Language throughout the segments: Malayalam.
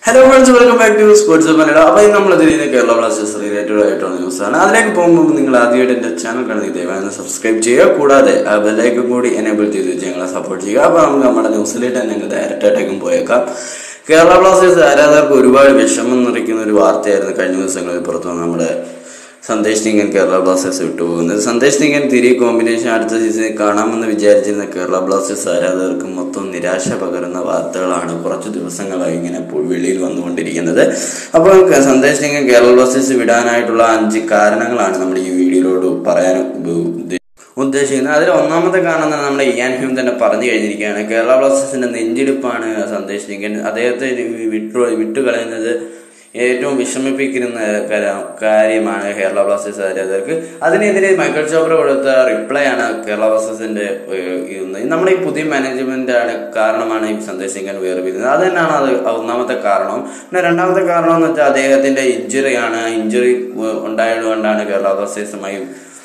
hello friends welcome back to sports Malayalam അപ്പോൾ ഇന്ന് നമ്മൾ ഇതിൽ കേരള ബ്ലാസ്റ്റേഴ്സ് റിലേറ്റഡ് ആയിട്ടുള്ള ന്യൂസാണ് അതിലേക്ക് പോകുമ്പോൾ നിങ്ങൾ ആദ്യമായിട്ട് എൻ്റെ ചാനൽ കാണുന്നത് ദയവായി സബ്സ്ക്രൈബ് ചെയ്യുക കൂടാതെ ആ ബെല്ലൈക്കും കൂടി എനേബിൾ ചെയ്ത് വെച്ച് ഞങ്ങളെ സപ്പോർട്ട് ചെയ്യുക അപ്പോൾ നമുക്ക് നമ്മുടെ ന്യൂസിലേക്ക് തന്നെ ഞങ്ങൾ ഡയറക്റ്റ് ആയിട്ടേക്കും പോയേക്കാം കേരള ബ്ലാസ്റ്റേഴ്സ് ആരാധകർക്ക് ഒരുപാട് വിഷമം നിറയ്ക്കുന്ന ഒരു വാർത്തയായിരുന്നു കഴിഞ്ഞ ദിവസങ്ങളിൽ പുറത്തു വന്ന നമ്മുടെ സന്ദേശ് നിങ്കൻ കേരള ബ്ലാസ്റ്റേഴ്സ് വിട്ടുപോകുന്നത് സന്ദേശ് നിങ്കൻ തിരികെ കോമ്പിനേഷൻ അടുത്ത സീസണിൽ കാണാമെന്ന് വിചാരിച്ചിരുന്ന കേരള ബ്ലാസ്റ്റേഴ്സ് ആരാധകർക്ക് മൊത്തം നിരാശ പകരുന്ന വാർത്തകളാണ് കുറച്ച് ദിവസങ്ങളായി ഇങ്ങനെ പോ- വെളിയിൽ വന്നുകൊണ്ടിരിക്കുന്നത് അപ്പോൾ ക- സന്ദേശ് നിങ്കൻ കേരള ബ്ലാസ്റ്റേഴ്സ് വിടാനായിട്ടുള്ള അഞ്ച് കാരണങ്ങളാണ് നമ്മൾ ഈ വീഡിയോയിലോട് പറയാൻ ഉപ- ഉദ്ദേശിക്കുന്നത് ഉദ്ദേശിക്കുന്നത് അതിൽ ഒന്നാമത്തെ കാരണം തന്നെ നമ്മുടെ ഇയാൻ ഹ്യൂം തന്നെ പറഞ്ഞു കഴിഞ്ഞിരിക്കുകയാണ് കേരള ബ്ലാസ്റ്റേഴ്സിന്റെ നെഞ്ചിടിപ്പാണ് സന്ദേശ് നിങ്കൻ അദ്ദേഹത്തെ വിട്ടു വിട്ടുകളയുന്നത് ഏറ്റവും വിഷമിപ്പിക്കുന്ന കര- കാര്യമാണ് കേരള ബ്ലാസ്റ്റേഴ്സ് ആരാധകർക്ക് അതിനെതിരെ മൈക്കിൾ ചോപ്ര കൊടുത്ത റിപ്ലൈ ആണ് കേരള ബ്ലാസ്റ്റേഴ്സിന്റെ ഏഹ്, ഇന്ന് നമ്മുടെ ഈ പുതിയ മാനേജ്മെന്റ് ആണ് കാരണമാണ് ഈ സന്ദേശ് സിംഗൻ വേർപിരിയുന്നത് അത് തന്നെയാണ് അത് ഒന്നാമത്തെ കാരണം പിന്നെ രണ്ടാമത്തെ കാരണം എന്ന് വെച്ചാൽ അദ്ദേഹത്തിന്റെ ഇഞ്ചുറിയാണ് ഇഞ്ചുറി ഉണ്ടായതുകൊണ്ടാണ് കേരള ബ്ലാസ്റ്റേഴ്സുമായി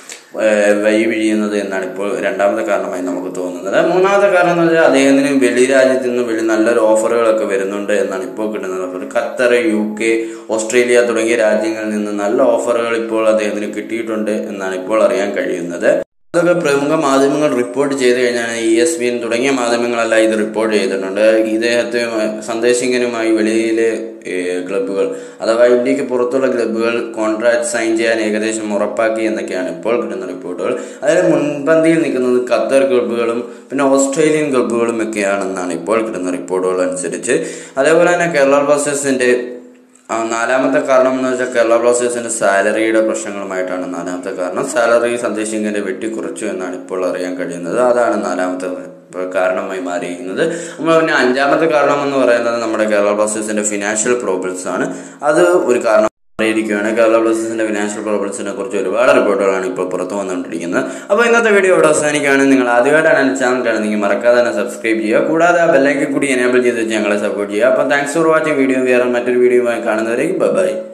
ഏഹ് വഴിപിഴിയുന്നത് എന്നാണ് ഇപ്പോൾ രണ്ടാമത്തെ കാരണമായി നമുക്ക് തോന്നുന്നത് മൂന്നാമത്തെ കാരണം എന്ന് വെച്ചാൽ അദ്ദേഹത്തിന് വെളി രാജ്യത്ത് നിന്ന് വെളി നല്ലൊരു ഓഫറുകളൊക്കെ വരുന്നുണ്ട് എന്നാണ് ഇപ്പോൾ കിട്ടുന്നത് അപ്പോൾ ഖത്തർ യു കെ ഓസ്ട്രേലിയ തുടങ്ങിയ രാജ്യങ്ങളിൽ നിന്ന് നല്ല ഓഫറുകൾ ഇപ്പോൾ അദ്ദേഹത്തിന് കിട്ടിയിട്ടുണ്ട് എന്നാണ് ഇപ്പോൾ അറിയാൻ കഴിയുന്നത് അതൊക്കെ പ്രമുഖ മാധ്യമങ്ങൾ റിപ്പോർട്ട് ചെയ്ത് കഴിഞ്ഞാൽ ഇ എസ് ബി എൻ തുടങ്ങിയ മാധ്യമങ്ങളെല്ലാം ഇത് റിപ്പോർട്ട് ചെയ്തിട്ടുണ്ട് ഇദ്ദേഹത്തെ സന്ദേശിങ്ങനുമായി വെളിയിലെ ഏഹ്, ക്ലബ്ബുകൾ അഥവാ ഇന്ത്യക്ക് പുറത്തുള്ള ക്ലബ്ബുകൾ കോൺട്രാക്ട് സൈൻ ചെയ്യാൻ ഏകദേശം ഉറപ്പാക്കി എന്നൊക്കെയാണ് ഇപ്പോൾ കിട്ടുന്ന റിപ്പോർട്ടുകൾ അതിൽ മുൻപന്തിയിൽ നിൽക്കുന്നത് ഖത്തർ ക്ലബ്ബുകളും പിന്നെ ഓസ്ട്രേലിയൻ ക്ലബ്ബുകളും ഒക്കെയാണെന്നാണ് ഇപ്പോൾ കിട്ടുന്ന റിപ്പോർട്ടുകൾ അനുസരിച്ച് അതേപോലെ തന്നെ കേരള ബ്ലാസ്റ്റേഴ്സിന്റെ ആ, നാലാമത്തെ കാരണം എന്ന് വെച്ചാൽ കേരള ബ്ലാസ്റ്റേഴ്സിന്റെ സാലറിയുടെ പ്രശ്നങ്ങളുമായിട്ടാണ് നാലാമത്തെ കാരണം സാലറി സന്ദേശ് സിംഗിന്റെ വെട്ടിക്കുറച്ചു എന്നാണ് ഇപ്പോൾ അറിയാൻ കഴിയുന്നത് അതാണ് നാലാമത്തെ പ- കാരണമായി മാറിയിരിക്കുന്നത് നമ്മൾ പിന്നെ അഞ്ചാമത്തെ കാരണം എന്ന് പറയുന്നത് നമ്മുടെ കേരള ബ്ലാസ്റ്റേഴ്സിന്റെ ഫിനാൻഷ്യൽ പ്രോബ്ലംസ് ആണ് അത് ഒരു കാരണം മാറിയിരിക്കുകയാണ് കേരള ബ്ലാസ്റ്റേഴ്സിന്റെ ഫിനാൻഷ്യൽ പ്രോബ്ലംസിനെ കുറിച്ച് ഒരുപാട് റിപ്പോർട്ടുകളാണ് ഇപ്പോൾ പുറത്തു വന്നുകൊണ്ടിരിക്കുന്നത് അപ്പോൾ ഇന്നത്തെ വീഡിയോ ഇവിടെ അവസാനിക്കുകയാണ് നിങ്ങൾ ആദ്യമായിട്ടാണ് എൻ്റെ ചാനൽ കാണുന്നെങ്കിൽ മറക്കാതെ തന്നെ സബ്സ്ക്രൈബ് ചെയ്യുക കൂടാതെ ആ ബെല്ലൈക്കൻ കൂടി എനേബിൾ ചെയ്ത് വെച്ച് ഞങ്ങളെ സപ്പോർട്ട് ചെയ്യുക അപ്പോൾ താങ്ക്സ് ഫോർ വാച്ചിങ് വീഡിയോ വേറെ മറ്റൊരു വീഡിയോയുമായി കാണുന്നവരേക്കും ബൈ